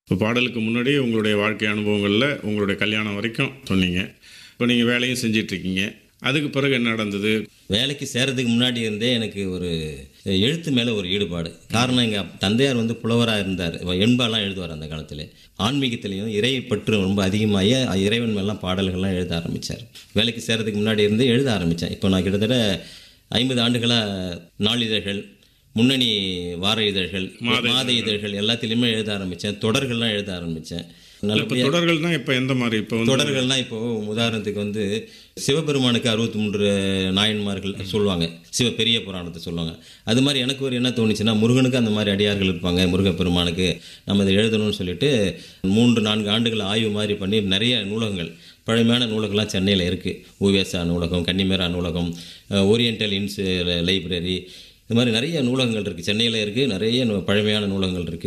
இப்போ பாடலுக்கு முன்னாடி உங்களுடைய வாழ்க்கை அனுபவங்களில் உங்களுடைய கல்யாணம் வரைக்கும் சொன்னீங்க இப்போ நீங்கள் வேலையும் செஞ்சிட்ருக்கீங்க அதுக்கு பிறகு என்ன நடந்தது வேலைக்கு சேர்றதுக்கு முன்னாடி இருந்தே எனக்கு ஒரு எழுத்து மேலே ஒரு ஈடுபாடு காரணம் எங்கள் தந்தையார் வந்து புலவராக இருந்தார் எண்பாலாம் எழுதுவார் அந்த காலத்தில் ஆன்மீகத்திலையும் இறை பற்று ரொம்ப அதிகமாகி இறைவன் மேலாம் பாடல்கள்லாம் எழுத ஆரம்பித்தார் வேலைக்கு சேர்றதுக்கு முன்னாடி இருந்து எழுத ஆரம்பித்தேன் இப்போ நான் கிட்டத்தட்ட ஐம்பது ஆண்டுகளாக நாளிதழ்கள் முன்னணி வார இதழ்கள் மாத இதழ்கள் எல்லாத்துலேயுமே எழுத ஆரம்பித்தேன் தொடர்கள்லாம் எழுத ஆரம்பித்தேன் இப்போ நல்லபடியாக தொடர்கள்னா இப்போ எந்த மாதிரி இப்போ வந்து தொடர்கள்லாம் இப்போ உதாரணத்துக்கு வந்து சிவபெருமானுக்கு அறுபத்தி மூன்று நாயன்மார்கள் சொல்லுவாங்க சிவ பெரிய புராணத்தை சொல்லுவாங்க அது மாதிரி எனக்கு ஒரு என்ன தோணுச்சுன்னா முருகனுக்கு அந்த மாதிரி அடியார்கள் இருப்பாங்க முருகப்பெருமானுக்கு நம்ம இதை எழுதணும்னு சொல்லிட்டு மூன்று நான்கு ஆண்டுகள் ஆய்வு மாதிரி பண்ணி நிறைய நூலகங்கள் பழமையான நூலகம்லாம் சென்னையில் இருக்குது ஊவேசா நூலகம் கன்னிமேரா நூலகம் அஹ், ஓரியண்டல் இன்ஸ் லைப்ரரி இது மாதிரி நிறைய நூலகங்கள் இருக்குது சென்னையில் இருக்குது நிறைய நூ- பழமையான நூலகங்கள் இருக்குது